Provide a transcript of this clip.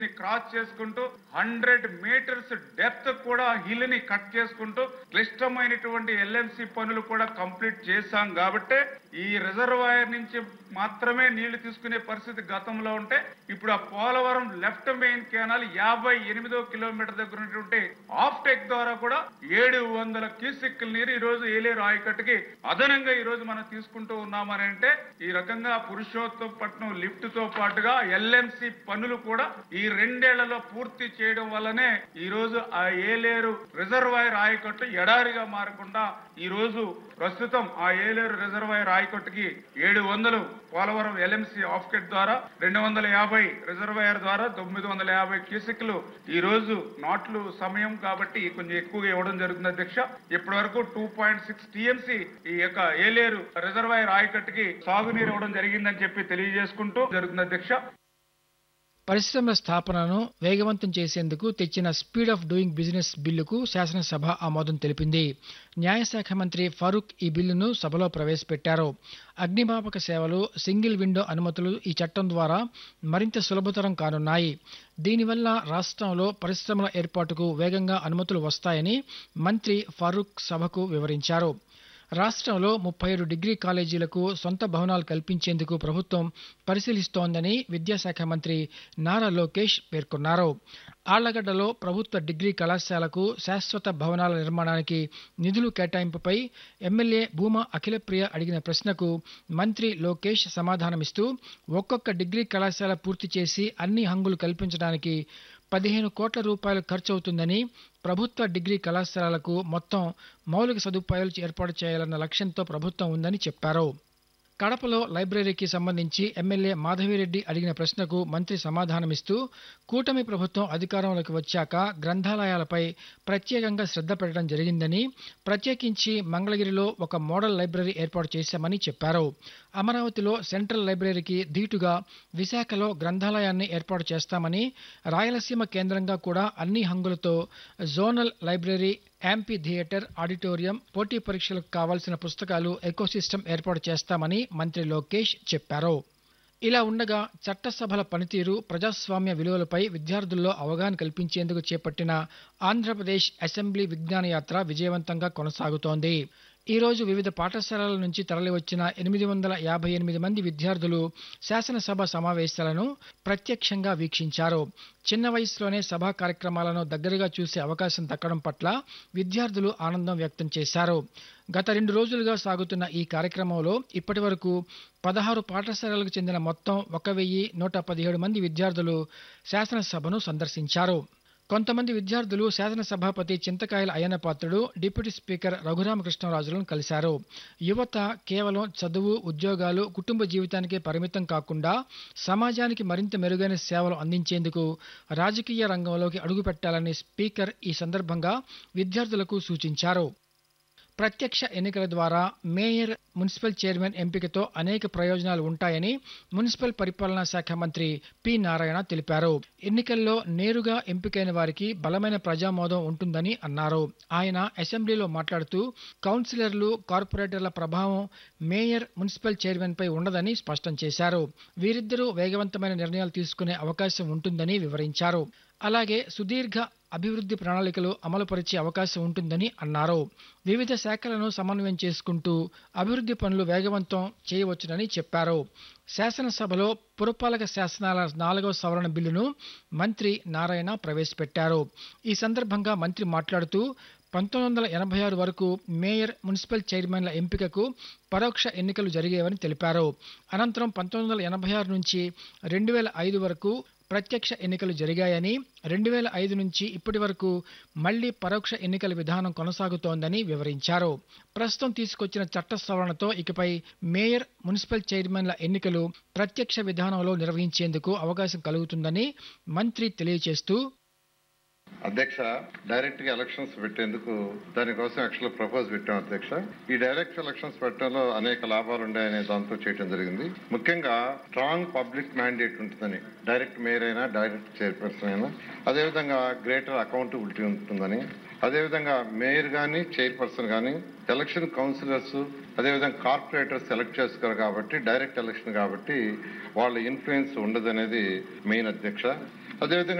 cross చేసుకుంటూ hundred metres depth కూడా hill ని కట్ చేసుకుంటూ క్లిష్టమైనటువంటి ఎల్ఎంసి పనులు కూడా కంప్లీట్ చేశాం కాబట్టి ఈ రిజర్వాయర్ నుంచి మాత్రమే నీళ్లు తీసుకునే పరిస్థితి గతంలో ఉంటే ఇప్పుడు ఆ పోలవరం లెఫ్ట్ మెయిన్ కెనాల్ యాభై ఎనిమిదో కిలోమీటర్ దగ్గర ఉన్నటువంటి ఆఫ్ టెక్ ద్వారా కూడా ఏడు వందల క్యూసెక్కుల నీరు ఈ రోజు ఏలేరు ఆయకట్టుకి అదనంగా ఈ రోజు మనం తీసుకుంటూ ఉన్నామని అంటే ఈ రకంగా పురుషోత్తపట్నం లిఫ్ట్ తో పాటుగా ఎల్ఎంసి పనులు కూడా ఈ రెండేళ్లలో పూర్తి చేయడం వల్లనే ఈ రోజు ఆ ఏలేరు రిజర్వాయర్ ఆయకట్టు ఎడారిగా మారకుండా ఈ రోజు ప్రస్తుతం ఆ ఏలేరు రిజర్వాయర్ ఆయకట్టుకి ఏడు వందలు పోలవరం ఎల్ఎంసి ఆఫ్కెట్ ద్వారా రెండు వందల యాభై రిజర్వాయర్ ద్వారా తొమ్మిది వందల యాభై క్యూసెక్లు ఈ రోజు నాట్లు సమయం కాబట్టి కొంచెం ఎక్కువగా ఇవ్వడం జరుగుతుంది అధ్యక్ష ఇప్పటి వరకు టూ పాయింట్ సిక్స్ టీఎంసీ ఈ యొక్క ఏలేరు రిజర్వాయర్ ఆయకట్టుకి సాగునీరు ఇవ్వడం జరిగిందని చెప్పి తెలియజేసుకుంటూ జరుగుతుంది అధ్యక్ష పరిశ్రమల స్థాపనను వేగవంతం చేసేందుకు తెచ్చిన స్పీడ్ ఆఫ్ డూయింగ్ బిజినెస్ బిల్లుకు శాసనసభ ఆమోదం తెలిపింది న్యాయశాఖ మంత్రి ఫరూక్ ఈ బిల్లును సభలో ప్రవేశపెట్టారు అగ్నిమాపక సేవలు సింగిల్ విండో అనుమతులు ఈ చట్టం ద్వారా మరింత సులభతరం కానున్నాయి దీనివల్ల రాష్ట్రంలో పరిశ్రమల ఏర్పాటుకు వేగంగా అనుమతులు వస్తాయని మంత్రి ఫరూక్ సభకు వివరించారు రాష్ట్రంలో ముప్పై ఏడు డిగ్రీ కాలేజీలకు సొంత భవనాలు కల్పించేందుకు ప్రభుత్వం పరిశీలిస్తోందని విద్యాశాఖ మంత్రి నారా లోకేష్ పేర్కొన్నారు ఆళ్లగడ్డలో ప్రభుత్వ డిగ్రీ కళాశాలకు శాశ్వత భవనాల నిర్మాణానికి నిధులు కేటాయింపుపై ఎమ్మెల్యే భూమా అఖిలప్రియ అడిగిన ప్రశ్నకు మంత్రి లోకేష్ సమాధానమిస్తూ ఒక్కొక్క డిగ్రీ కళాశాల పూర్తి చేసి అన్ని హంగులు కల్పించడానికి పదిహేను కోట్ల రూపాయలు ఖర్చవుతుందని ప్రభుత్వ డిగ్రీ కళాశాలలకు మొత్తం మౌలిక సదుపాయాలు ఏర్పాటు చేయాలన్న లక్ష్యంతో ప్రభుత్వం ఉందని చెప్పారు కడపలో లైబ్రరీకి సంబంధించి ఎమ్మెల్యే మాధవిరెడ్డి అడిగిన ప్రశ్నకు మంత్రి సమాధానమిస్తూ కూటమి ప్రభుత్వం అధికారంలోకి వచ్చాక గ్రంథాలయాలపై ప్రత్యేకంగా శ్రద్ధ పెట్టడం జరిగిందని ప్రత్యేకించి మంగళగిరిలో ఒక మోడల్ లైబ్రరీ ఏర్పాటు చేశామని చెప్పారు అమరావతిలో సెంట్రల్ లైబ్రరీకి ధీటుగా విశాఖలో గ్రంథాలయాన్ని ఏర్పాటు చేస్తామని రాయలసీమ కేంద్రంగా కూడా అన్ని హంగులతో zonal library amphitheatre auditorium పోటీ పరీక్షలకు కావాల్సిన పుస్తకాలు ఎకోసిస్టమ్ ఏర్పాటు చేస్తామని మంత్రి లోకేష్ చెప్పారు ఇలా ఉండగా చట్టసభల పనితీరు ప్రజాస్వామ్య విలువలపై విద్యార్థుల్లో అవగాహన కల్పించేందుకు చేపట్టిన ఆంధ్రప్రదేశ్ అసెంబ్లీ విజ్ఞాన యాత్ర విజయవంతంగా కొనసాగుతోంది ఈ రోజు వివిధ పాఠశాలల నుంచి తరలివచ్చిన ఎనిమిది వందల యాభై ఎనిమిది మంది విద్యార్థులు శాసనసభ సమావేశాలను ప్రత్యక్షంగా వీక్షించారు చిన్న వయసులోనే సభా కార్యక్రమాలను దగ్గరగా చూసే అవకాశం దక్కడం పట్ల విద్యార్థులు ఆనందం వ్యక్తం చేశారు గత రెండు రోజులుగా సాగుతున్న ఈ కార్యక్రమంలో ఇప్పటి వరకు పదహారు పాఠశాలలకు చెందిన మొత్తం ఒక వెయ్యి నూట పదిహేడు మంది విద్యార్థులు శాసనసభను సందర్శించారు కొంతమంది విద్యార్థులు శాసనసభాపతి చింతకాయల అయ్యన్న పాత్రుడు డిప్యూటీ స్పీకర్ రఘురామకృష్ణరాజులను కలిశారు యువత కేవలం చదువు ఉద్యోగాలు కుటుంబ జీవితానికే పరిమితం కాకుండా సమాజానికి మరింత మెరుగైన సేవలు అందించేందుకు రాజకీయ రంగంలోకి అడుగుపెట్టాలని స్పీకర్ ఈ సందర్భంగా విద్యార్థులకు సూచించారు ప్రత్యక్ష ఎన్నికల ద్వారా మేయర్ మున్సిపల్ చైర్మన్ ఎంపికతో అనేక ప్రయోజనాలు ఉంటాయని మున్సిపల్ పరిపాలనా శాఖ మంత్రి పి నారాయణ తెలిపారు ఎన్నికల్లో నేరుగా ఎంపికైన వారికి బలమైన ప్రజామోదం ఉంటుందని అన్నారు ఆయన అసెంబ్లీలో మాట్లాడుతూ కౌన్సిలర్లు కార్పొరేటర్ల ప్రభావం మేయర్ మున్సిపల్ చైర్మన్ పై ఉండదని స్పష్టం చేశారు వీరిద్దరూ వేగవంతమైన నిర్ణయాలు తీసుకునే అవకాశం ఉంటుందని వివరించారు అలాగే సుదీర్ఘ అభివృద్ధి ప్రణాళికలు అమలుపరిచే అవకాశం ఉంటుందని అన్నారు వివిధ శాఖలను సమన్వయం చేసుకుంటూ అభివృద్ధి పనులు వేగవంతం చేయవచ్చునని చెప్పారు శాసనసభలో పురపాలక శాసనాల నాలుగవ సవరణ బిల్లును మంత్రి నారాయణ ప్రవేశపెట్టారు ఈ సందర్భంగా మంత్రి మాట్లాడుతూ పంతొమ్మిది వందల ఎనభై ఆరు వరకు మేయర్ మున్సిపల్ చైర్మన్ల ఎంపికకు పరోక్ష ఎన్నికలు జరిగేవని తెలిపారు అనంతరం పంతొమ్మిది వందల ఎనభై ఆరు నుంచి రెండు వేల ఐదు వరకు ప్రత్యక్ష ఎన్నికలు జరిగాయని రెండు వేల ఐదు నుంచి ఇప్పటి వరకు మళ్లీ పరోక్ష ఎన్నికల విధానం కొనసాగుతోందని వివరించారు ప్రస్తుతం తీసుకొచ్చిన చట్ట సవరణతో ఇకపై మేయర్ మున్సిపల్ చైర్మన్ల ఎన్నికలు ప్రత్యక్ష విధానంలో నిర్వహించేందుకు అవకాశం కలుగుతుందని మంత్రి తెలియజేస్తూ అధ్యక్ష డైరెక్ట్ గా ఎలక్షన్స్ పెట్టేందుకు దానికోసం యాక్చువల్ ప్రపోజ్ పెట్టాం అధ్యక్ష ఈ డైరెక్ట్ ఎలక్షన్స్ పెట్టడంలో అనేక లాభాలు ఉన్నాయనే దాంతో చేయడం జరిగింది ముఖ్యంగా స్ట్రాంగ్ పబ్లిక్ మ్యాండేట్ ఉంటుందని డైరెక్ట్ మేయర్ అయినా డైరెక్ట్ చైర్పర్సన్ అయినా అదేవిధంగా గ్రేటర్ అకౌంటబిలిటీ ఉంటుందని అదేవిధంగా మేయర్ కానీ చైర్పర్సన్ కానీ ఎలక్షన్ కౌన్సిలర్స్ అదేవిధంగా కార్పొరేటర్స్ సెలెక్ట్ చేస్తారు కాబట్టి డైరెక్ట్ ఎలక్షన్ కాబట్టి వాళ్ళ ఇన్ఫ్లుయెన్స్ ఉండదనేది మెయిన్ అధ్యక్ష అదేవిధంగా